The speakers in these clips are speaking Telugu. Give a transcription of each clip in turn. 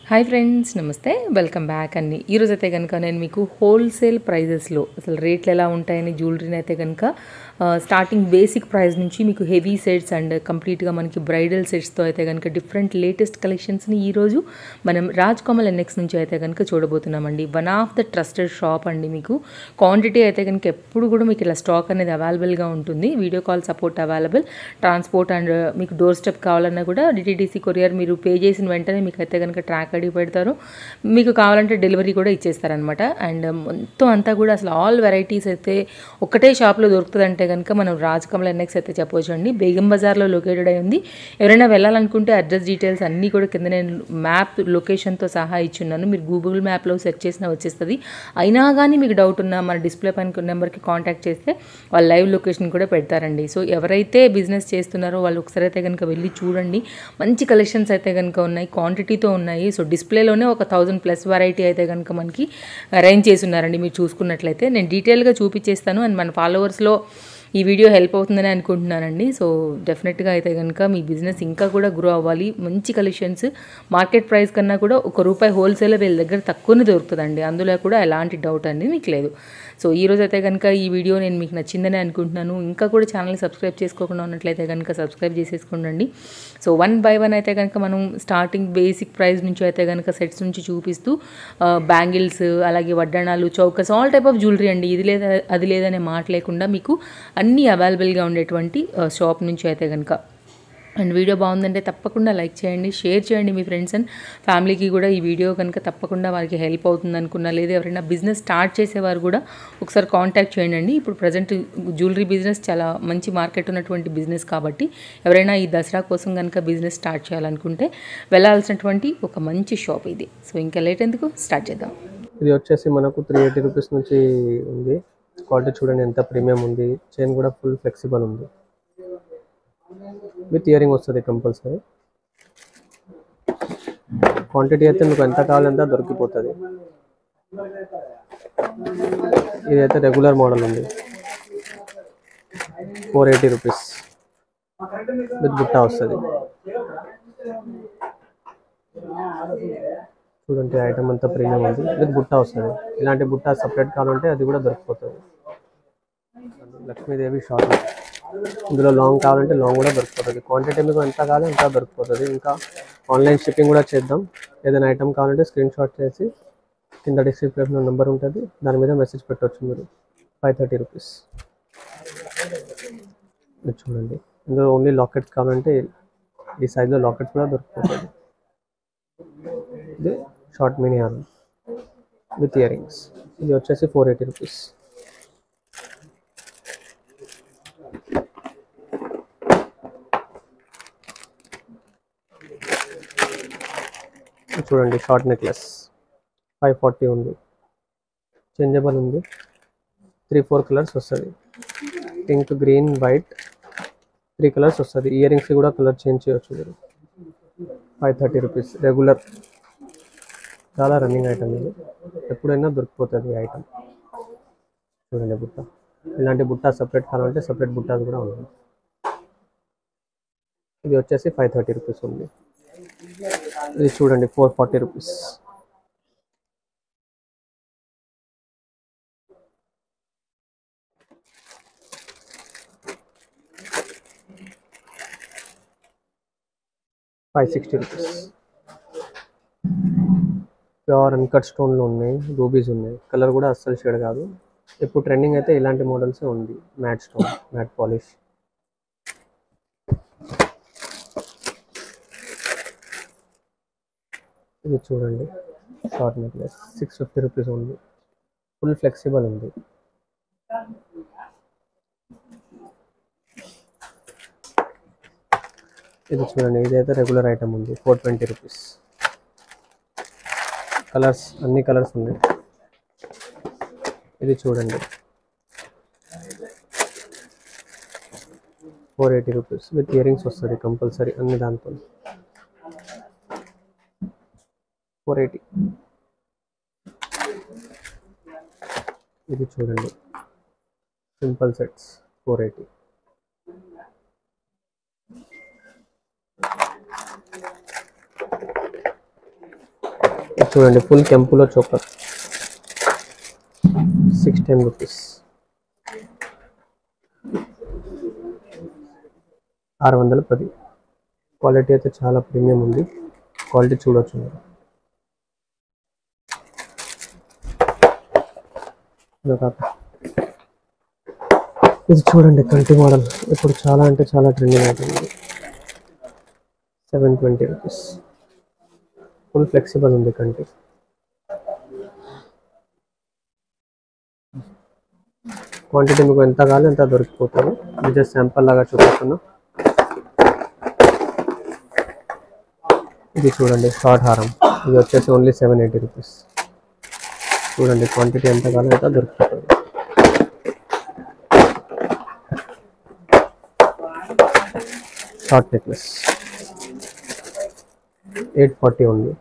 హాయ్ ఫ్రెండ్స్ నమస్తే వెల్కమ్ బ్యాక్ అండి ఈరోజు అయితే కనుక నేను మీకు హోల్సేల్ ప్రైజెస్లో అసలు రేట్లు ఎలా ఉంటాయని జ్యువెలరీని అయితే కనుక ఆ, స్టార్టింగ్ బేసిక్ ప్రైస్ నుంచి మీకు హెవీ సెట్స్ అండ్ కంప్లీట్గా మనకి బ్రైడల్ సెట్స్తో అయితే కనుక డిఫరెంట్ లేటెస్ట్ కలెక్షన్స్ని ఈరోజు మనం రాజ్ కమల్ ఎన్ఎక్స్ నుంచి అయితే కనుక చూడబోతున్నామండి one of the trusted shop అండి మీకు క్వాంటిటీ అయితే కనుక ఎప్పుడు కూడా మీకు ఇలా స్టాక్ అనేది అవైలబుల్గా ఉంటుంది video call support available transport and మీకు డోర్ స్టెప్ కావాలన్నా కూడా డిటీడీసీ కొరియర్ మీరు పే చేసిన వెంటనే మీకు అయితే కనుక ట్రాక్ అడిగి పెడతారు మీకు కావాలంటే డెలివరీ కూడా ఇచ్చేస్తారనమాట అండ్ మొత్తం అంతా కూడా అసలు ఆల్ వెరైటీస్ అయితే ఒకటే షాప్లో దొరుకుతుందంటే కనుక మనం రాజ్ కమల్ ఎన్ఎక్స్ అయితే చెప్పవచ్చు అండి బేగం బజార్లో లొకేటెడ్ అయి ఉంది ఎవరైనా వెళ్ళాలనుకుంటే అడ్రస్ డీటెయిల్స్ అన్నీ కూడా కింద నేను మ్యాప్ లొకేషన్తో సహా ఇచ్చున్నాను మీరు గూగుల్ మ్యాప్లో సెర్చ్ చేసినా వచ్చేస్తుంది అయినా కానీ మీకు డౌట్ ఉన్నా మన డిస్ప్లే పైన నెంబర్కి కాంటాక్ట్ చేస్తే వాళ్ళు లైవ్ లొకేషన్ కూడా పెడతారండి సో ఎవరైతే బిజినెస్ చేస్తున్నారో వాళ్ళు ఒకసారి అయితే కనుక వెళ్ళి చూడండి మంచి కలెక్షన్స్ అయితే కనుక ఉన్నాయి క్వాంటిటీతో ఉన్నాయి సో డిస్ప్లేలోనే ఒక థౌజండ్ ప్లస్ వెరైటీ అయితే కనుక మనకి అరేంజ్ చేసి ఉన్నారండి మీరు చూసుకున్నట్లయితే నేను డీటెయిల్గా చూపించేస్తాను అండ్ మన ఫాలోవర్స్లో ఈ వీడియో హెల్ప్ అవుతుందని అనుకుంటున్నానండి సో డెఫినెట్గా అయితే కనుక మీ బిజినెస్ ఇంకా కూడా గ్రో అవ్వాలి మంచి కలెక్షన్స్ మార్కెట్ ప్రైస్ కన్నా కూడా ఒక రూపాయి హోల్సేల్ వీళ్ళ దగ్గర తక్కువనే దొరుకుతుందండి అందులో కూడా ఎలాంటి డౌట్ అనేది మీకు లేదు సో ఈ రోజు అయితే కనుక ఈ వీడియో నేను మీకు నచ్చిందని అనుకుంటున్నాను ఇంకా కూడా ఛానల్ సబ్స్క్రైబ్ చేసుకోకుండా ఉన్నట్లయితే కనుక సబ్స్క్రైబ్ చేసేసుకోండి సో వన్ బై వన్ అయితే కనుక మనం స్టార్టింగ్ బేసిక్ ప్రైస్ నుంచి అయితే కనుక సెట్స్ నుంచి చూపిస్తూ బ్యాంగిల్స్ అలాగే వడ్డాణాలు chokers all type of jewellery అండి ఇది లేదా అది లేదనే మాట లేకుండా మీకు అన్నీ అవైలబుల్గా ఉండేటువంటి షాప్ నుంచి అయితే కనుక అండ్ వీడియో బాగుందంటే తప్పకుండా లైక్ చేయండి షేర్ చేయండి మీ ఫ్రెండ్స్ అండ్ ఫ్యామిలీకి కూడా ఈ వీడియో కనుక తప్పకుండా వారికి హెల్ప్ అవుతుంది అనుకున్నా లేదా ఎవరైనా బిజినెస్ స్టార్ట్ చేసేవారు కూడా ఒకసారి కాంటాక్ట్ చేయండి ఇప్పుడు ప్రజెంట్ జ్యువెలరీ బిజినెస్ చాలా మంచి మార్కెట్ ఉన్నటువంటి బిజినెస్ కాబట్టి ఎవరైనా ఈ దసరా కోసం కనుక బిజినెస్ స్టార్ట్ చేయాలనుకుంటే వెళ్ళాల్సినటువంటి ఒక మంచి షాప్ ఇది సో ఇంకా లేట్ ఎందుకు స్టార్ట్ చేద్దాం ఇది వచ్చేసి మనకు త్రీ ఎయిటీ రూపీస్ నుంచి ఉంది క్వాలిటీ చూడండి ఎంత ప్రీమియం ఉంది చైన్ కూడా ఫుల్ ఫ్లెక్సిబుల్ ఉంది విత్ ఇయరింగ్ వస్తుంది కంపల్సరీ క్వాంటిటీ అయితే మీకు ఎంత కావాలంటే దొరికిపోతుంది ఇదైతే రెగ్యులర్ మోడల్ ఉంది ఫోర్ ఎయిటీ రూపీస్ విత్ బుట్ట వస్తుంది చూడండి ఐటమ్ అంతా ప్రీమియం ఉంది విత్ బుట్ట వస్తుంది ఇలాంటి బుట్ట సపరేట్ కావాలంటే అది కూడా దొరికిపోతుంది లక్ష్మీదేవి షార్ట్ ఇందులో లాంగ్ కావాలంటే లాంగ్ కూడా దొరికిపోతుంది క్వాంటిటీ మీకు ఎంత కావాలో అంత దొరికిపోతుంది ఇంకా ఆన్లైన్ షిప్పింగ్ కూడా చేద్దాం ఏదైనా ఐటమ్ కావాలంటే స్క్రీన్ షాట్ చేసి కింద డిస్క్రిప్షన్లో నెంబర్ ఉంటుంది దాని మీద మెసేజ్ పెట్టవచ్చు మీరు ఫైవ్ థర్టీ రూపీస్ ఇది చూడండి ఇందులో ఓన్లీ లాకెట్స్ కావాలంటే ఈ సైజులో లాకెట్స్ కూడా దొరికిపోతుంది ఇది షార్ట్ మినీ హార్ విత్ ఇయరింగ్స్ ఇది వచ్చేసి ఫోర్ ఎయిటీ రూపీస్ చూడండి షార్ట్ నెక్లెస్ ఫైవ్ ఫార్టీ ఉంది చేంజబుల్ ఉంది త్రీ ఫోర్ కలర్స్ వస్తుంది pink green white three colours వస్తుంది ఇయర్ రింగ్స్ కూడా కలర్ చేంజ్ చేయొచ్చు మీరు ఫైవ్ థర్టీ రూపీస్ రెగ్యులర్ చాలా రన్నింగ్ ఐటమ్ ఇది ఎప్పుడైనా దొరికిపోతుంది ఈ ఐటమ్ చూడండి బుట్ట ఇలాంటి బుట్ట సపరేట్ కావాలంటే సపరేట్ బుట్టాస్ కూడా ఉన్నాయి ఇది వచ్చేసి ఫైవ్ థర్టీ రూపీస్ ఉంది ఇది చూడండి four forty rupees five sixty rupees pure uncut స్టోన్లు ఉన్నాయి రూబీస్ ఉన్నాయి కలర్ కూడా అస్సలు షేడ్ కాదు ఇప్పుడు ట్రెండింగ్ అయితే ఇలాంటి మోడల్సే ఉంది మ్యాట్ స్టోన్ మ్యాట్ పాలిష్ ఇది చూడండి short necklace six fifty rupees ఉంది ఫుల్ ఫ్లెక్సిబుల్ ఉంది ఇది చూడండి ఇదైతే రెగ్యులర్ ఐటమ్ ఉంది ఫోర్ ట్వంటీ రూపీస్ కలర్స్ అన్ని కలర్స్ ఉన్నాయి ఇది చూడండి four eighty rupees with earrings వస్తుంది కంపల్సరీ అన్ని దాంతో ఫోర్ ఎయిటీ ఇది చూడండి సింపుల్ సెట్స్ ఫోర్ ఎయిటీ ఇది చూడండి ఫుల్ కెంపులో చోకర్ సిక్స్ టెన్ రూపీస్ ఆరు వందల పది క్వాలిటీ అయితే చాలా ప్రీమియం ఉంది క్వాలిటీ చూడొచ్చు మీరు ఇదొక ఇది చూడండి కంటి మోడల్ ఇప్పుడు చాలా అంటే చాలా ట్రెండింగ్ అవుతుంది seven twenty rupees full flexible ఉంది కంటి క్వాంటిటీ మీకు ఎంత కావాలి ఎంత దొరికిపోతుంది ఇది జస్ట్ శాంపుల్ లాగా చూపిస్తున్నా ఇది చూడండి షార్ట్ హారం ఇది వచ్చేసి ఓన్లీ సెవెన్ ఎయిటీ రూపీస్ చూడండి క్వాంటిటీ ఎంత కావాలి ఎంత దొరికిపోతుంది షార్ట్ నెక్లెస్ ఎయిట్ ఫార్టీ ఉంది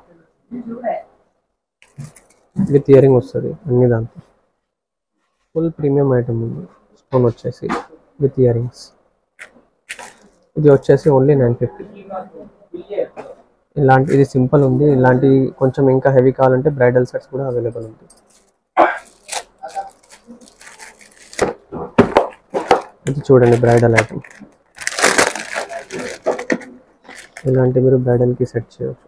విత్ ఇయరింగ్ వస్తుంది అన్ని దాంట్లో ఫుల్ ప్రీమియం ఐటమ్ ఉంది స్టోన్ వచ్చేసి విత్ ఇయరింగ్స్ ఇది వచ్చేసి ఓన్లీ నైన్ ఫిఫ్టీ ఇలాంటి ఇది సింపుల్ ఉంది ఇలాంటి కొంచెం ఇంకా హెవీ కావాలంటే బ్రైడల్ సెట్స్ కూడా అవైలబుల్ ఉంది ఇది చూడండి బ్రైడల్ ఐటమ్ ఇలాంటి మీరు బ్రైడల్కి సెట్ చేయవచ్చు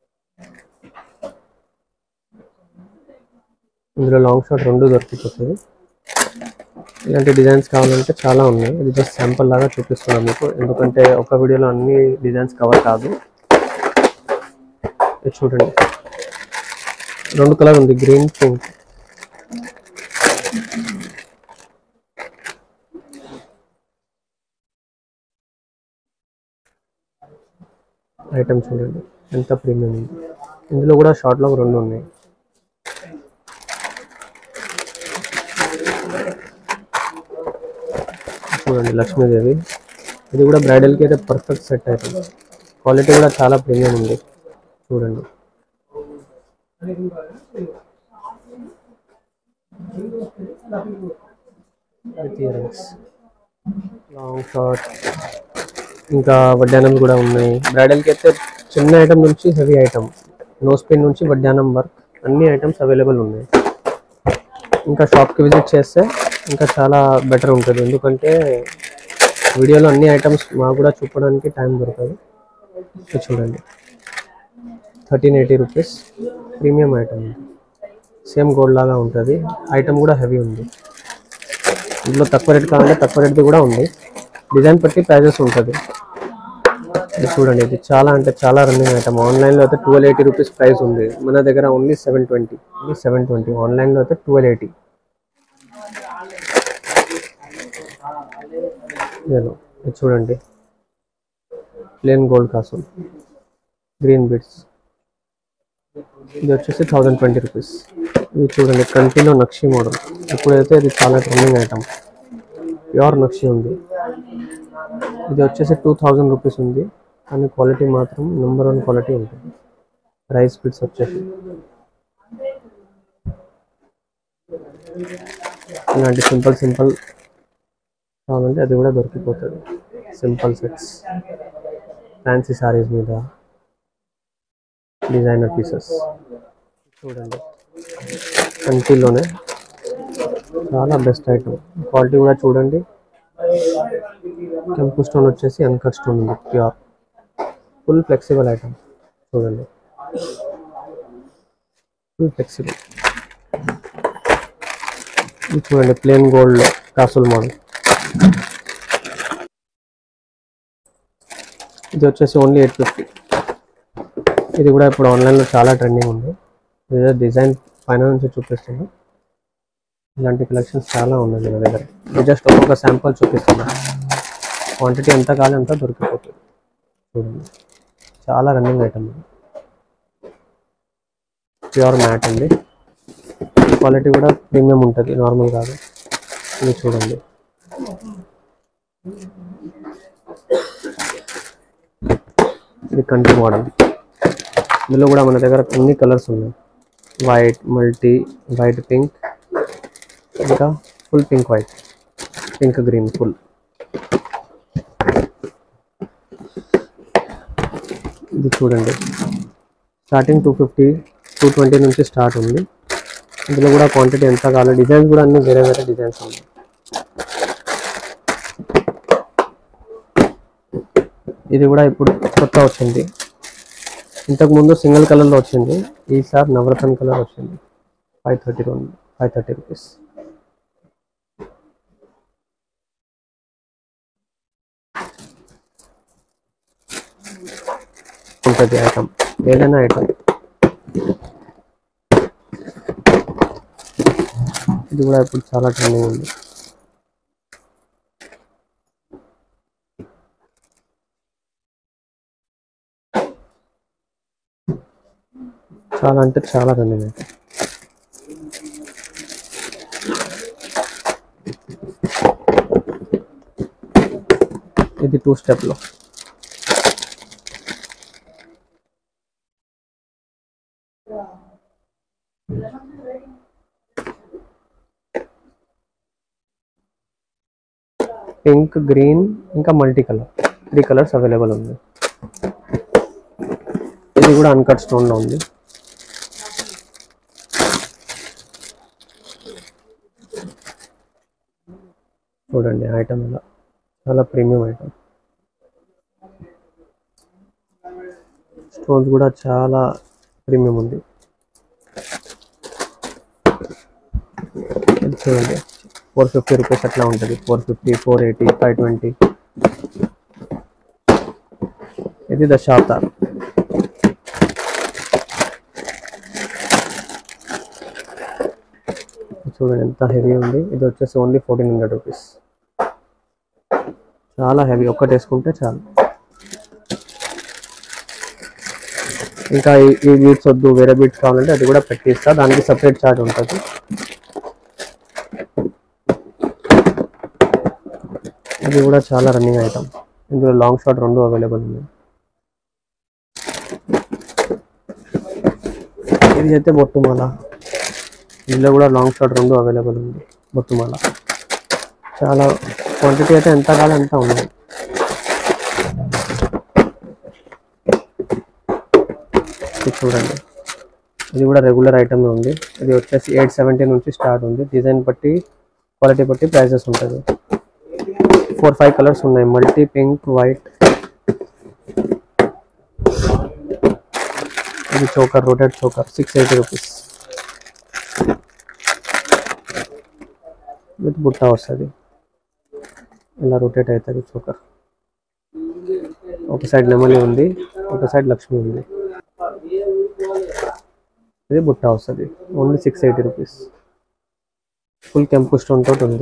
ఇందులో లాంగ్ షాట్ రెండు దొరికిపోతుంది ఇలాంటి డిజైన్స్ కావాలంటే చాలా ఉన్నాయి ఇది జస్ట్ శాంపుల్ లాగా చూపిస్తున్నాను మీకు ఎందుకంటే ఒక వీడియోలో అన్ని డిజైన్స్ కవర్ కాదు ఇది చూడండి రెండు కలర్ ఉంది గ్రీన్ పింక్ ఐటమ్ చూడండి ఎంత ప్రీమియం ఉంది ఇందులో కూడా షార్ట్లో రెండు ఉన్నాయి చూడండి లక్ష్మీదేవి ఇది కూడా బ్రైడల్కి అయితే పర్ఫెక్ట్ సెట్ అవుతుంది క్వాలిటీ కూడా చాలా ప్రీమియం ఉంది చూడండి విత్ ఇయరింగ్స్ లాంగ్ షార్ట్ ఇంకా వడ్డానం కూడా ఉన్నాయి బ్రైడల్కి అయితే చిన్న ఐటమ్ నుంచి హెవీ ఐటమ్ నోస్ పిన్ నుంచి వడ్డానం వర్క్ అన్ని ఐటమ్స్ అవైలబుల్ ఉన్నాయి ఇంకా షాప్కి విజిట్ చేస్తే ఇంకా చాలా బెటర్ ఉంటుంది ఎందుకంటే వీడియోలో అన్ని ఐటమ్స్ మాకు కూడా చూపడానికి టైం దొరకదు ఇది చూడండి thirteen eighty rupees premium item same gold లాగా ఉంటుంది ఐటమ్ కూడా హెవీ ఉంది ఇందులో తక్కువ రేట్ కావాలంటే తక్కువ రేట్ది కూడా ఉంది డిజైన్ బట్టి ప్రైజెస్ ఉంటుంది ఇది చూడండి ఇది చాలా అంటే చాలా రన్నింగ్ ఐటమ్ ఆన్లైన్లో అయితే ట్వెల్వ్ ఎయిటీ రూపీస్ ప్రైస్ ఉంది మన దగ్గర only seven twenty only seven twenty ఆన్లైన్లో అయితే ట్వెల్వ్ ఎయిటీ ఇదిగో, ఇది చూడండి ప్లేన్ గోల్డ్ కాసం గ్రీన్ బిట్స్ ఇది వచ్చేసి థౌజండ్ ట్వంటీ రూపీస్ ఇది చూడండి కంటిలో నక్షి మోడల్ ఇప్పుడైతే ఇది చాలా ట్రెండింగ్ ఐటమ్ ప్యూర్ నక్షి ఉంది ఇది వచ్చేసి టూ థౌజండ్ రూపీస్ ఉంది కానీ క్వాలిటీ మాత్రం నెంబర్ వన్ క్వాలిటీ ఉంటుంది రైస్ బిట్స్ వచ్చేసి ఇలాంటి సింపుల్ సింపుల్ కావాలంటే అది కూడా దొరికిపోతుంది సింపుల్ సెట్స్ ఫ్యాన్సీ సారీస్ మీద డిజైనర్ పీసెస్ చూడండి కంటిలోనే చాలా బెస్ట్ ఐటమ్ క్వాలిటీ కూడా చూడండి కెంపు స్టోన్ వచ్చేసి అన్కట్ స్టోన్ ఉంది ప్యూర్ ఫుల్ ఫ్లెక్సిబుల్ ఐటమ్ చూడండి ఫుల్ ఫ్లెక్సిబుల్ ఇది చూడండి ప్లేన్ గోల్డ్ కాసుల్ మోడల్ ఇది వచ్చేసి ఓన్లీ ఎయిట్ ఫిఫ్టీ ఇది కూడా ఇప్పుడు ఆన్లైన్లో చాలా ట్రెండింగ్ ఉంది ఇది డిజైన్ పైన నుంచి చూపిస్తున్నా ఇలాంటి కలెక్షన్స్ చాలా ఉన్నాయి నా దగ్గర ఇది జస్ట్ ఒక్కొక్క శాంపుల్ చూపిస్తున్నా క్వాంటిటీ ఎంత కావాలి అంత దొరికిపోతుంది చూడండి చాలా రన్నింగ్ ఐటమ్ ఇది ప్యూర్ మ్యాట్ ఉంది క్వాలిటీ కూడా ప్రీమియం ఉంటుంది నార్మల్ కాదు ఇది చూడండి ఇది కంటి మోడల్ ఇందులో కూడా మన దగ్గర అన్ని కలర్స్ ఉన్నాయి వైట్ మల్టీ వైట్ పింక్ ఇంకా full pink white pink green full ఇది చూడండి starting two fifty two twenty నుంచి స్టార్ట్ ఉంది ఇందులో కూడా క్వాంటిటీ ఎంత కావాలి డిజైన్స్ కూడా అన్ని వేరే వేరే డిజైన్స్ ఉన్నాయి ఇది కూడా ఇప్పుడు కొత్త వచ్చింది ఇంతకు ముందు సింగిల్ కలర్లో వచ్చింది ఈసారి నవరత్న కలర్ వచ్చింది ఫైవ్ థర్టీ రెండు ఫైవ్ థర్టీ రూపీస్ ఉంటుంది ఐటమ్ ఏదైనా ఐటమ్ ఇది కూడా ఇప్పుడు చాలా ట్రెండింగ్ ఉంది చాలా అంటే చాలా ట్రెండింగ్ అయితే ఇది టూ స్టెప్లో పింక్ గ్రీన్ ఇంకా multi colour three colours available ఉంది ఇది కూడా అన్కట్ స్టోన్లో ఉంది చూడండి ఐటమ్ ఇలా చాలా ప్రీమియం ఐటమ్ స్టోన్స్ కూడా చాలా ప్రీమియం ఉంది ఇది చూడండి ఫోర్ ఫిఫ్టీ రూపీస్ అట్లా ఉంటుంది four fifty four eighty five twenty ఇది దశావతార్ చూడండి ఎంత హెవీ ఉంది ఇది వచ్చేసి ఓన్లీ ఫోర్టీన్ హండ్రెడ్ రూపీస్ చాలా హెవీ ఒక్కటి వేసుకుంటే చాలు ఇంకా ఈ- ఈ బీట్స్ వద్దు వేరే బీట్స్ కావాలంటే అది కూడా పెట్టిస్తా దానికి సపరేట్ చార్జ్ ఉంటుంది ఇది కూడా చాలా రన్నింగ్ ఐటమ్ ఇందులో లాంగ్ షాట్ రెండు అవైలబుల్ ఉన్నాయి ఇది అయితే బొట్టుమాల ఇందులో కూడా లాంగ్ షాట్ రెండు అవైలబుల్ ఉంది బొట్టుమాల చాలా క్వాంటిటీ అయితే ఎంత కావాలో అంత ఉంది ఇది చూడండి ఇది కూడా రెగ్యులర్ ఐటమ్ ఉంది ఇది వచ్చేసి ఎయిట్ సెవెంటీ నుంచి స్టార్ట్ ఉంది డిజైన్ బట్టి క్వాలిటీ బట్టి ప్రైసెస్ ఉంటుంది ఫోర్ ఫైవ్ కలర్స్ ఉన్నాయి మల్టీ పింక్ వైట్ ఇది చోకర్ రొటెడ్ choker six eighty rupees with బుట్ట వస్తుంది ఇలా రొటేట్ అవుతుంది చోకర్ ఒక సైడ్ నెమలి ఉంది ఒక సైడ్ లక్ష్మి ఉంది ఇది బుట్ట వస్తుంది only six eighty rupees full కెంపు స్టోన్ తోటి ఉంది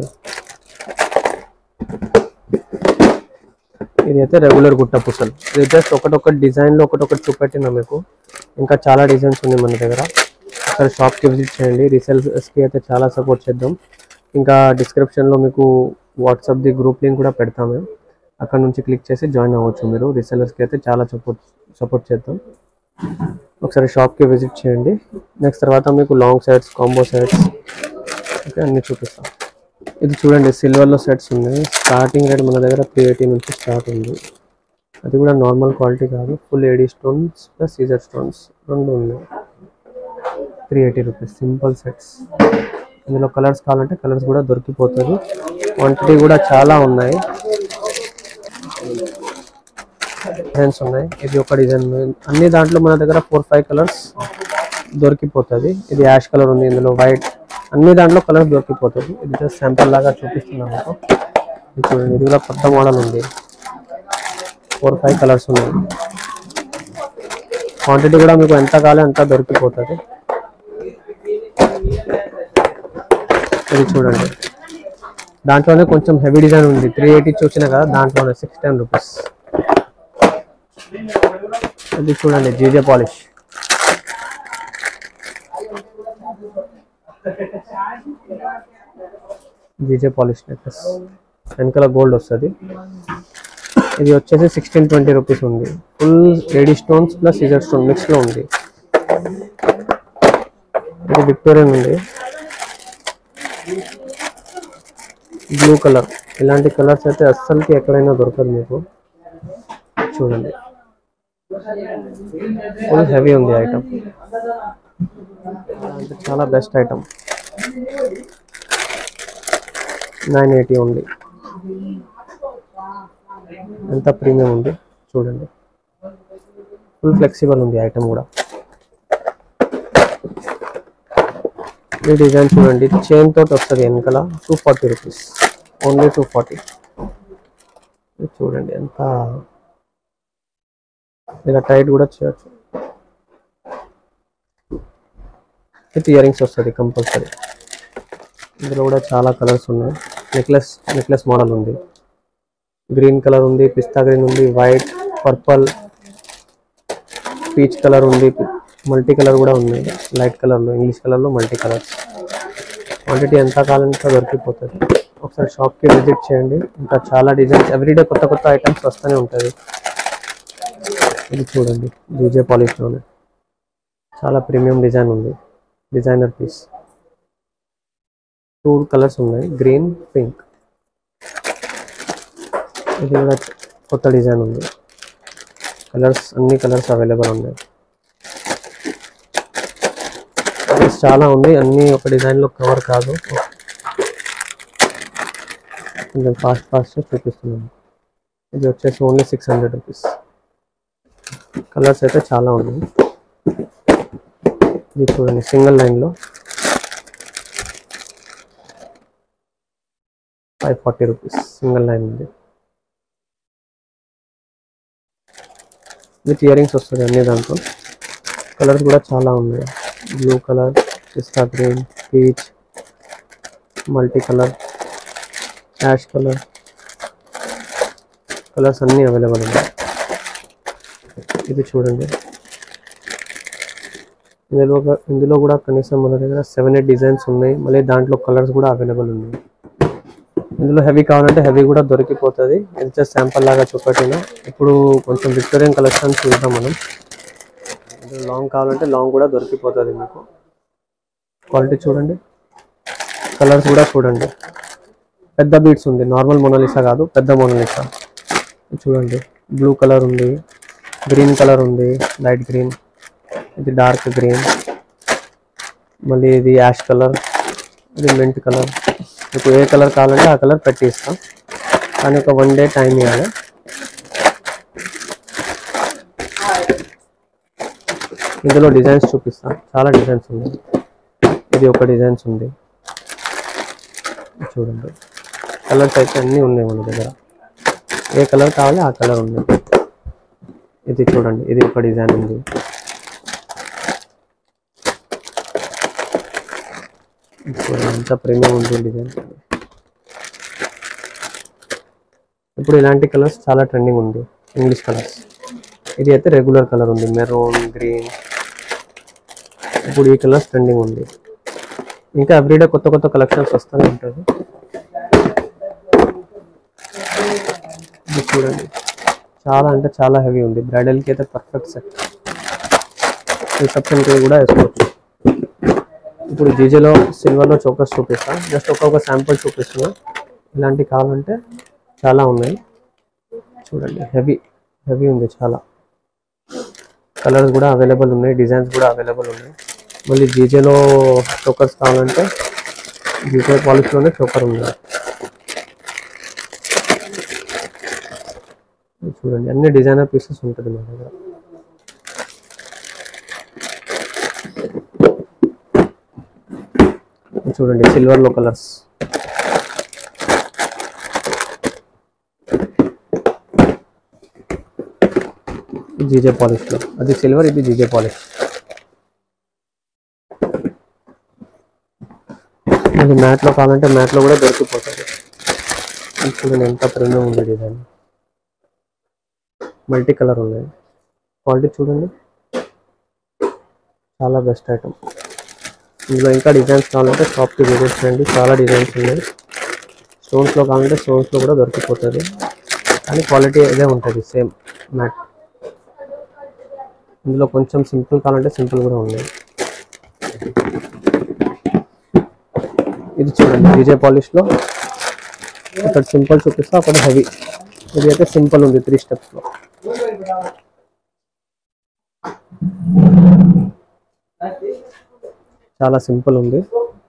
ఇది అయితే రెగ్యులర్ గుట్ట పుసలు ఇది జస్ట్ ఒకటొకటి డిజైన్లో ఒకటొకటి చూపెట్టినా మీకు ఇంకా చాలా డిజైన్స్ ఉన్నాయి మన దగ్గర ఒకసారి షాప్కి విజిట్ చేయండి రీసేల్స్కి అయితే చాలా సపోర్ట్ చేద్దాం ఇంకా డిస్క్రిప్షన్లో మీకు వాట్సాప్ది గ్రూప్ లింక్ కూడా పెడతాము మేము అక్కడ నుంచి క్లిక్ చేసి జాయిన్ అవ్వచ్చు మీరు రీసెలర్స్కి అయితే చాలా సపోర్ట్ సపోర్ట్ చేద్దాం ఒకసారి షాప్కి విజిట్ చేయండి నెక్స్ట్ తర్వాత మీకు long sets combo sets okay అన్నీ చూపిస్తాం ఇది చూడండి సిల్వర్లో సెట్స్ ఉన్నాయి స్టార్టింగ్ రేట్ మన దగ్గర త్రీ ఎయిటీ నుంచి స్టార్ట్ ఉంది అది కూడా నార్మల్ క్వాలిటీ కాదు full AD stones plus CZ stones రెండు ఉన్నాయి three eighty rupees simple sets ఇందులో కలర్స్ కావాలంటే కలర్స్ కూడా దొరికిపోతుంది క్వాంటిటీ కూడా చాలా ఉన్నాయి డిజైన్స్ ఉన్నాయి ఇది ఒక డిజైన్ ఉంది. అన్ని దాంట్లో మన దగ్గర ఫోర్ ఫైవ్ కలర్స్ దొరికిపోతుంది ఇది యాష్ కలర్ ఉంది ఇందులో వైట్ అన్ని దాంట్లో కలర్స్ దొరికిపోతుంది ఇది జస్ట్ శాంపుల్ లాగా చూపిస్తున్నాను మీకు ఇది చూడండి ఇది కూడా కొత్త మోడల్ ఉంది ఫోర్ ఫైవ్ కలర్స్ ఉన్నాయి క్వాంటిటీ కూడా మీకు ఎంత కావాలి అంత దొరికిపోతుంది ఇది చూడండి దాంట్లోనే కొంచెం హెవీ డిజైన్ ఉంది త్రీ ఎయిటీ చూసిన కదా దాంట్లోనే సిక్స్ టెన్ రూపీస్ ఇది చూడండి GJ polish GJ polish necklace వెనకాల గోల్డ్ వస్తుంది ఇది వచ్చేసి సిక్స్టీన్ ట్వంటీ రూపీస్ ఉంది full AD stones plus CZ stone మిక్స్లో ఉంది ఇది విక్టోరియన్ ఉంది బ్లూ కలర్ ఇలాంటి కలర్స్ అయితే అస్సలకి ఎక్కడైనా దొరకదు మీకు చూడండి ఫుల్ హెవీ ఉంది ఐటమ్ అంటే చాలా బెస్ట్ ఐటమ్ నైన్ ఎయిటీ ఉంది ఎంత ప్రీమియం ఉంది చూడండి ఫుల్ ఫ్లెక్సిబుల్ ఉంది ఐటమ్ కూడా ఈ డిజైన్ చూడండి చైన్ తోటి వస్తుంది వెనకాల two forty rupees only two forty చూడండి ఎంత ఇలా టైట్ కూడా చేయొచ్చు విత్ ఇయర్ రింగ్స్ వస్తుంది కంపల్సరీ ఇందులో కూడా చాలా కలర్స్ ఉన్నాయి నెక్లెస్ నెక్లెస్ మోడల్ ఉంది గ్రీన్ కలర్ ఉంది పిస్తా గ్రీన్ ఉంది వైట్ పర్పల్ పీచ్ కలర్ ఉంది మల్టీ కలర్ కూడా ఉంది లైట్ కలర్లో ఇంగ్లీష్ కలర్లో మల్టీ కలర్స్ క్వాంటిటీ ఎంత కావాలంటే దొరికిపోతుంది ఒకసారి షాప్కి విజిట్ చేయండి ఇంకా చాలా డిజైన్స్ ఎవ్రీడే కొత్త కొత్త ఐటమ్స్ వస్తూనే ఉంటుంది ఇది చూడండి డీజే పాలిష్లోనే చాలా ప్రీమియం డిజైన్ ఉంది డిజైనర్ పీస్ టూ కలర్స్ ఉన్నాయి గ్రీన్ పింక్ ఇది కూడా కొత్త డిజైన్ ఉంది కలర్స్ అన్ని కలర్స్ అవైలబుల్ ఉన్నాయి కలర్స్ చాలా ఉంది అన్ని ఒక డిజైన్లో కవర్ కాదు కొంచెం ఫాస్ట్ ఫాస్ట్ చూపిస్తున్నాను ఇది వచ్చేసి only six hundred rupees colours అయితే చాలా ఉన్నాయి ఇది చూడండి సింగిల్ లైన్లో five forty rupees single line ఉంది విత్ ఇయర్ రింగ్స్ వస్తుంది అన్ని దాంట్లో కలర్స్ కూడా చాలా ఉన్నాయి బ్లూ కలర్ పిస్తా green peach multi colour ash colour colours అన్నీ అవైలబుల్ ఉన్నాయి ఇది చూడండి ఇందులో ఒక- ఇందులో కూడా కనీసం మన దగ్గర సెవెన్ ఎయిట్ డిజైన్స్ ఉన్నాయి మళ్ళీ దాంట్లో కలర్స్ కూడా అవైలబుల్ ఉన్నాయి ఇందులో హెవీ కావాలంటే హెవీ కూడా దొరికిపోతుంది ఇది జస్ట్ శాంపుల్ లాగా చూపెట్టినా ఇప్పుడు కొంచెం విక్టోరియన్ కలెక్షన్ చూద్దాం మనం ఇందులో లాంగ్ కావాలంటే లాంగ్ కూడా దొరికిపోతుంది మీకు క్వాలిటీ చూడండి కలర్స్ కూడా చూడండి పెద్ద బీట్స్ ఉంది నార్మల్ మొనలిసా కాదు పెద్ద మొనలిసా చూడండి బ్లూ కలర్ ఉంది గ్రీన్ కలర్ ఉంది లైట్ గ్రీన్ ఇది డార్క్ గ్రీన్ మళ్ళీ ఇది యాష్ కలర్ ఇది మెంట్ కలర్ మీకు ఏ కలర్ కావాలంటే ఆ కలర్ పెట్టి ఇస్తాం కానీ ఒక వన్ డే టైం ఇవ్వాలి ఇందులో డిజైన్స్ చూపిస్తాం చాలా డిజైన్స్ ఉంది ఇది ఒక డిజైన్స్ ఉంది చూడండి కలర్స్ అయితే అన్నీ ఉన్నాయి మన దగ్గర ఏ కలర్ కావాలి ఆ కలర్ ఉంది ఇది చూడండి ఇది ఒక డిజైన్ ఉంది చూడండి ఎంత ప్రీమియం ఉంది డిజైన్ ఇప్పుడు ఇలాంటి కలర్స్ చాలా ట్రెండింగ్ ఉంది ఇంగ్లీష్ కలర్స్ ఇది అయితే రెగ్యులర్ కలర్ ఉంది మెరూన్ గ్రీన్ ఇప్పుడు ఈ కలర్స్ ట్రెండింగ్ ఉంది ఇంకా ఎవ్రీడే కొత్త కొత్త కలెక్షన్స్ వస్తూనే ఉంటుంది ఇది చూడండి చాలా అంటే చాలా హెవీ ఉంది బ్రైడల్కి అయితే పర్ఫెక్ట్ సెట్ రిసెప్షన్కి కూడా వేసుకోవచ్చు ఇప్పుడు జీజేలో సిల్వర్లో చోకర్స్ చూపిస్తా జస్ట్ ఒక్కొక్క శాంపుల్ చూపిస్తున్నా ఇలాంటివి కావాలంటే చాలా ఉన్నాయి చూడండి హెవీ హెవీ ఉంది చాలా కలర్స్ కూడా అవైలబుల్ ఉన్నాయి డిజైన్స్ కూడా అవైలబుల్ ఉన్నాయి మళ్ళీ జీజేలో చోకర్స్ కావాలంటే జీజే పాలిష్లోనే చోకర్ ఉంది ఇది చూడండి అన్ని డిజైనర్ పీసెస్ ఉంటుంది మా దగ్గర ఇది చూడండి సిల్వర్లో కలర్స్ జీజే పాలిష్లో అది సిల్వర్ ఇది జీజే పాలిష్ ఇది మ్యాట్లో కావాలంటే మ్యాట్లో కూడా దొరికిపోతుంది ఇది చూడండి ఎంత ప్రీమియం ఉంది డిజైన్ మల్టీ కలర్ ఉన్నాయి క్వాలిటీ చూడండి చాలా బెస్ట్ ఐటమ్ ఇందులో ఇంకా డిజైన్స్ కావాలంటే షాప్కి విజిట్ చేయండి చాలా డిజైన్స్ ఉన్నాయి స్టోన్స్లో కావాలంటే స్టోన్స్లో కూడా దొరికిపోతుంది కానీ క్వాలిటీ ఇదే ఉంటుంది సేమ్ మ్యాట్ ఇందులో కొంచెం సింపుల్ కావాలంటే సింపుల్ కూడా ఉన్నాయి ఇది చూడండి విజయ్ పాలిష్లో ఇక్కడ సింపుల్ చూపిస్తా అక్కడ హెవీ ఇది అయితే సింపుల్ ఉంది త్రీ స్టెప్స్లో చాలా సింపుల్ ఉంది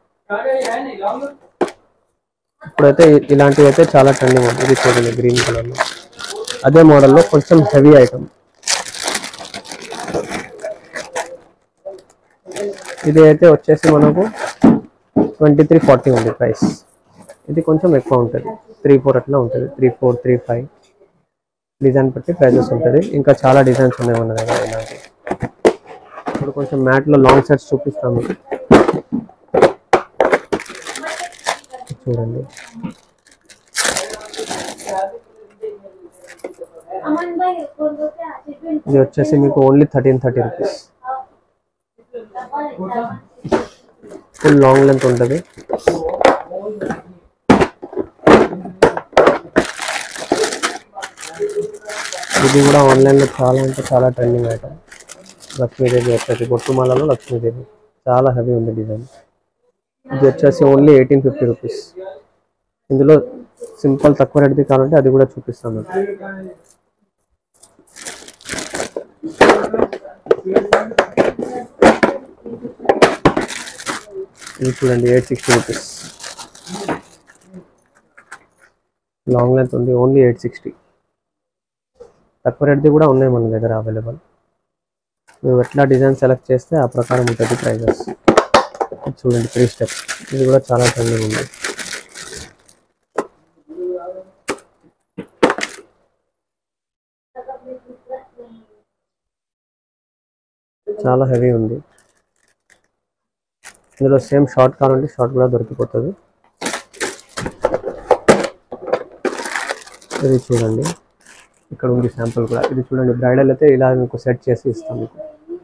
ఇప్పుడైతే ఇ- ఇలాంటివి అయితే చాలా ట్రెండింగ్ ఉంది ఇది చూడండి గ్రీన్ కలర్ లో అదే మోడల్లో కొంచెం హెవీ ఐటమ్ ఇది అయితే వచ్చేసి మనకు ట్వంటీ త్రీ ఫార్టీ ఉంది ప్రైస్ ఇది కొంచెం ఎక్కువ ఉంటుంది త్రీ ఫోర్ అట్లా ఉంటుంది three four three five design బట్టి ప్రైజెస్ ఉంటుంది ఇంకా చాలా డిజైన్స్ ఉన్నాయి మన దగ్గర ఇలాంటి ఇప్పుడు కొంచెం మ్యాట్లో లాంగ్ సెట్స్ చూపిస్తాం మీకు చూడండి अमन भाई फोन को क्या चिपन ఇది వచ్చేసి మీకు only thirteen thirty rupees full long length ఉంటుంది ఇది కూడా ఆన్లైన్లో చాలా అంటే చాలా ట్రెండింగ్ ఐటమ్ లక్ష్మీదేవి వచ్చేసి బొట్టుమాలలో లక్ష్మీదేవి చాలా హెవీ ఉంది డిజైన్ ఇది వచ్చేసి ఓన్లీ ఎయిటీన్ ఫిఫ్టీ రూపీస్ ఇందులో సింపుల్ తక్కువ రేట్ది కావాలంటే అది కూడా చూపిస్తాను ఇది చూడండి eight sixty rupees long length ఉంది ఓన్లీ ఎయిట్ సిక్స్టీ తక్కువ రేట్ది కూడా ఉన్నాయి మన దగ్గర అవైలబుల్ నువ్వు ఎట్లా డిజైన్ సెలెక్ట్ చేస్తే ఆ ప్రకారం ఉంటుంది ప్రైజెస్ చూడండి త్రీ స్టెప్స్ ఇది కూడా చాలా ట్రెండింగ్ ఉంది చాలా హెవీ ఉంది ఇందులో సేమ్ షార్ట్ కావాలంటే షార్ట్ కూడా దొరికిపోతుంది ఇది చూడండి ఇక్కడ ఉంది శాంపుల్ కూడా ఇది చూడండి బ్రైడల్ అయితే ఇలా మీకు సెట్ చేసి ఇస్తాం మీకు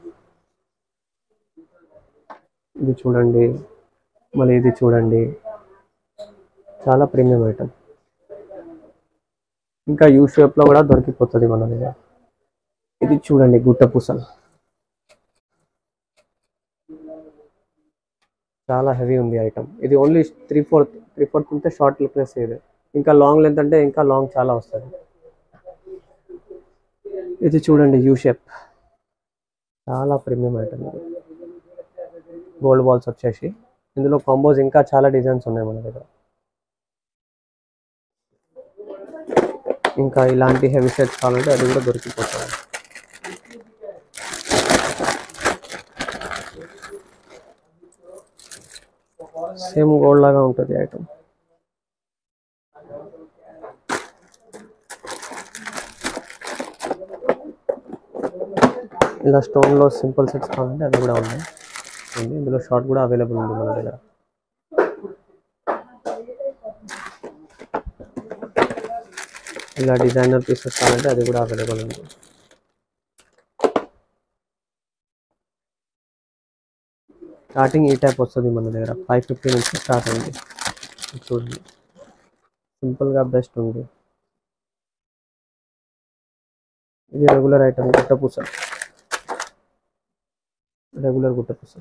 ఇది చూడండి మళ్ళీ ఇది చూడండి చాలా ప్రీమియం ఐటమ్ ఇంకా యూ షేప్లో కూడా దొరికిపోతుంది మన దగ్గర ఇది చూడండి గుట్ట పూసలు చాలా హెవీ ఉంది ఐటమ్ ఇది only three fourth three fourth ఉంటే షార్ట్ ప్లస్ ఇది ఇంకా లాంగ్ లెంత్ అంటే ఇంకా లాంగ్ చాలా వస్తుంది ఇది చూడండి యూ షేప్ చాలా ప్రీమియం ఐటమ్ ఇది గోల్డ్ బాల్స్ వచ్చేసి ఇందులో కాంబోస్ ఇంకా చాలా డిజైన్స్ ఉన్నాయి మన దగ్గర ఇంకా ఇలాంటి హెవీ సెట్స్ కావాలంటే అది కూడా దొరికిపోతుంది సేమ్ గోల్డ్ లాగా ఉంటుంది ఐటమ్ ఇలా స్టోన్లో సింపుల్ సెట్స్ కావాలంటే అది కూడా ఉన్నాయి ఉంది ఇందులో షార్ట్ కూడా అవైలబుల్ ఉంది మన దగ్గర ఇలా డిజైనర్ పీసెస్ కావాలంటే అది కూడా అవైలబుల్ ఉంది స్టార్టింగ్ ఈ టైప్ వస్తుంది మన దగ్గర ఫైవ్ ఫిఫ్టీ నుంచి స్టార్ట్ అయింది ఇది చూడండి సింపుల్గా బెస్ట్ ఉంది ఇది రెగ్యులర్ ఐటమ్ గుట్ట పూస రెగ్యులర్ గుట్ట పూస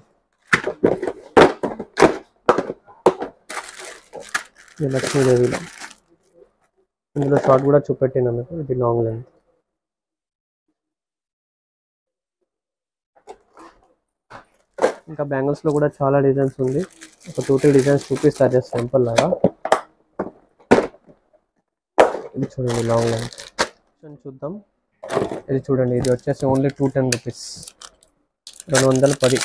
ఇది లక్ష్మీదేవిలో ఇందులో షార్ట్ కూడా చూపెట్టిన మీకు ఇది లాంగ్ లెంత్ ఇంకా బ్యాంగిల్స్ లో కూడా చాలా డిజైన్స్ ఉంది ఒక టూ త్రీ డిజైన్స్ చూపిస్తారు జస్ట్ సింపుల్ లాగా ఇది చూడండి లాంగ్ లెంత్ చూద్దాం ఇది చూడండి ఇది వచ్చేసి ఓన్లీ టూ టెన్ రూపీస్ రెండు వందల పది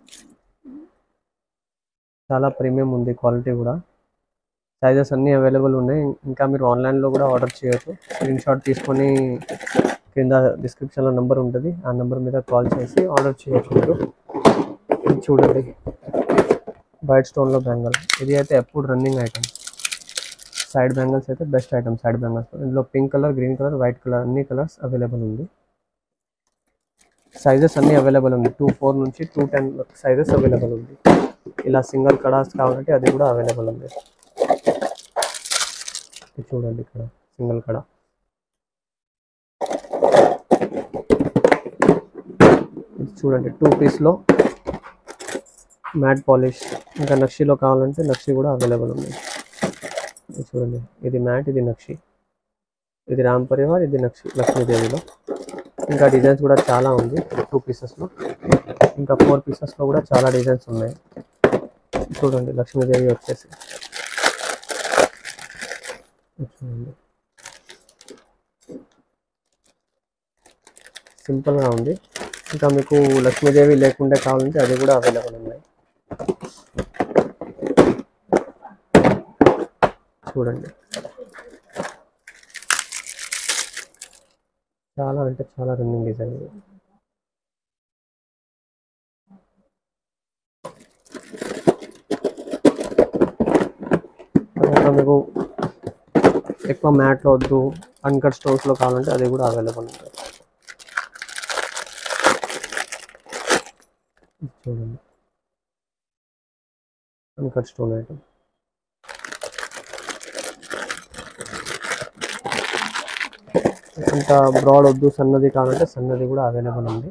చాలా ప్రీమియం ఉంది క్వాలిటీ కూడా సైజెస్ అన్నీ అవైలబుల్ ఉన్నాయి ఇంకా మీరు ఆన్లైన్లో కూడా ఆర్డర్ చేయొచ్చు స్క్రీన్ షాట్ తీసుకొని కింద డిస్క్రిప్షన్లో నెంబర్ ఉంటుంది ఆ నెంబర్ మీద కాల్ చేసి ఆర్డర్ చేయొచ్చు మీరు ఇది చూడండి వైట్ స్టోన్లో బ్యాంగిల్ ఇది అయితే ఎప్పుడు రన్నింగ్ ఐటమ్ సైడ్ బ్యాంగిల్స్ అయితే బెస్ట్ ఐటమ్ సైడ్ బ్యాంగిల్స్ ఇందులో pink colour green colour white colour అన్ని కలర్స్ అవైలబుల్ ఉంది సైజెస్ అన్నీ అవైలబుల్ ఉంది టూ ఫోర్ నుంచి టూ టెన్ సైజెస్ అవైలబుల్ ఉంది ఇలా సింగిల్ కడాస్ కావాలంటే అది కూడా అవైలబుల్ ఉంది ఇది చూడండి ఇక్కడ సింగిల్ కడ ఇది చూడండి టూ పీస్లో మ్యాట్ పాలిష్ ఇంకా నక్షిలో కావాలంటే నక్షి కూడా అవైలబుల్ ఉంది ఇది చూడండి ఇది మ్యాట్ ఇది నక్షి ఇది రామ్ పరివార్ ఇది నక్షి లక్ష్మీదేవిలో ఇంకా డిజైన్స్ కూడా చాలా ఉంది టూ పీసెస్లో ఇంకా ఫోర్ పీసెస్లో కూడా చాలా డిజైన్స్ ఉన్నాయి చూడండి లక్ష్మీదేవి వచ్చేసి చూడండి సింపుల్గా ఉంది ఇంకా మీకు లక్ష్మీదేవి లేకుండా కావాలంటే అది కూడా అవైలబుల్ ఉన్నాయి చూడండి చాలా అంటే చాలా రన్నింగ్ డిజైన్ ఇది తర్వాత మీకు ఎక్కువ మ్యాట్లో వద్దు అన్కట్ స్టోన్స్లో కావాలంటే అది కూడా అవైలబుల్ ఉంటుంది ఇది చూడండి అన్కట్ స్టోన్ ఐటమ్ అంత బ్రాడ్ వద్దు సన్నది కావాలంటే సన్నది కూడా అవైలబుల్ ఉంది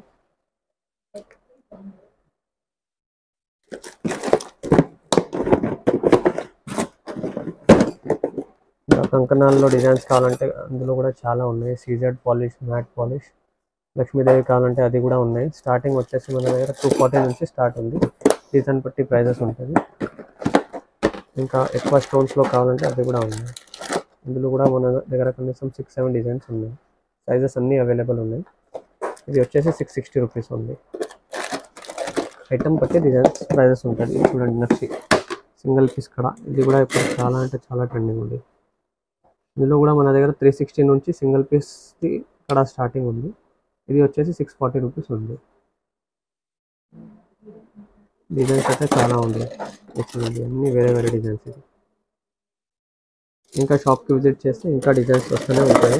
ఇంకా కంకణాల్లో డిజైన్స్ కావాలంటే అందులో కూడా చాలా ఉన్నాయి CZ polish matte polish Lakshmidevi కావాలంటే అది కూడా ఉన్నాయి స్టార్టింగ్ వచ్చేసి మన దగ్గర టూ ఫార్టీ నుంచి స్టార్ట్ ఉంది సీజన్ బట్టి ప్రైజెస్ ఉంటుంది ఇంకా ఎక్కువ స్టోన్స్లో కావాలంటే అది కూడా ఉన్నాయి ఇందులో కూడా మన దగ్గర కనీసం సిక్స్ సెవెన్ డిజైన్స్ ఉన్నాయి సైజెస్ అన్నీ అవైలబుల్ ఉన్నాయి ఇది వచ్చేసి సిక్స్ సిక్స్టీ రూపీస్ ఉంది ఐటమ్ బట్టి డిజైన్స్ ప్రైజెస్ ఉంటుంది ఇది చూడండి నక్షి సింగిల్ పీస్ కడ ఇది కూడా ఇప్పుడు చాలా అంటే చాలా ట్రెండింగ్ ఉంది ఇందులో కూడా మన దగ్గర త్రీ సిక్స్టీ నుంచి సింగిల్ పీస్ది కడ స్టార్టింగ్ ఉంది ఇది వచ్చేసి సిక్స్ ఫార్టీ రూపీస్ ఉంది డిజైన్స్ అయితే చాలా ఉంది ఇది చూడండి అన్ని వేరే వేరే డిజైన్స్ ఇది ఇంకా షాప్కి విజిట్ చేస్తే ఇంకా డిజైన్స్ వస్తూనే ఉంటాయి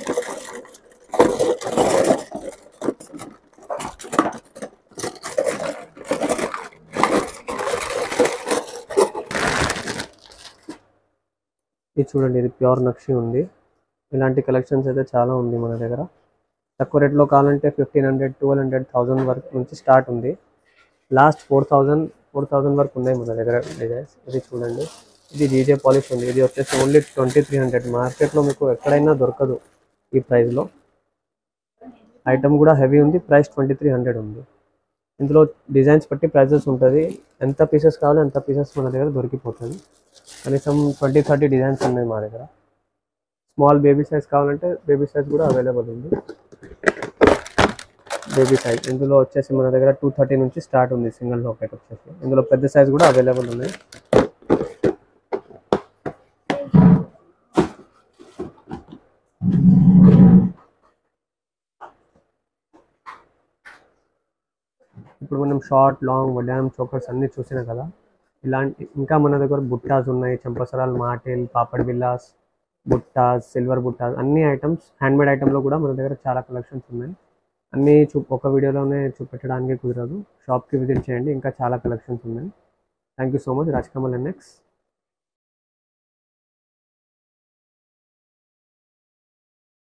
ఇది చూడండి ఇది ప్యూర్ నక్షి ఉంది ఇలాంటి కలెక్షన్స్ అయితే చాలా ఉంది మన దగ్గర తక్కువ రేట్లో కావాలంటే fifteen hundred twelve hundred thousand వరకు నుంచి స్టార్ట్ ఉంది last four thousand four thousand వరకు ఉన్నాయి మన దగ్గర డిజైన్స్ ఇది చూడండి ఇది జీజే పాలిష్ ఉంది ఇది వచ్చేసి ఓన్లీ ట్వంటీ త్రీ హండ్రెడ్ మార్కెట్లో మీకు ఎక్కడైనా దొరకదు ఈ ప్రైస్లో ఐటమ్ కూడా హెవీ ఉంది ప్రైస్ ట్వంటీ త్రీ హండ్రెడ్ ఉంది ఇందులో డిజైన్స్ బట్టి ప్రైజెస్ ఉంటుంది ఎంత పీసెస్ కావాలో ఎంత పీసెస్ మన దగ్గర దొరికిపోతుంది కనీసం ట్వంటీ థర్టీ డిజైన్స్ ఉన్నాయి మా దగ్గర స్మాల్ బేబీ సైజ్ కావాలంటే బేబీ సైజ్ కూడా అవైలబుల్ ఉంది బేబీ సైజ్ ఇందులో వచ్చేసి మన దగ్గర టూ థర్టీ నుంచి స్టార్ట్ ఉంది సింగిల్ లాకెట్ వచ్చేసి ఇందులో పెద్ద సైజ్ కూడా అవైలబుల్ ఉన్నాయి ఇప్పుడు మనం షార్ట్ లాంగ్ వడ్డానం చోకర్స్ అన్ని చూసినా కదా ఇలాంటి ఇంకా మన దగ్గర బుట్టాస్ ఉన్నాయి చంపసరాలు మాటేల్ పాపడ్ బిల్లాస్ బుట్టాస్ సిల్వర్ బుట్టాస్ అన్ని ఐటమ్స్ హ్యాండ్మేడ్ ఐటమ్లో కూడా మన దగ్గర చాలా కలెక్షన్స్ ఉన్నాయి అన్నీ చూ ఒక వీడియోలోనే చూపెట్టడానికి కుదరదు షాప్కి విజిట్ చేయండి ఇంకా చాలా కలెక్షన్స్ ఉన్నాయి thank you so much Rajkamal and next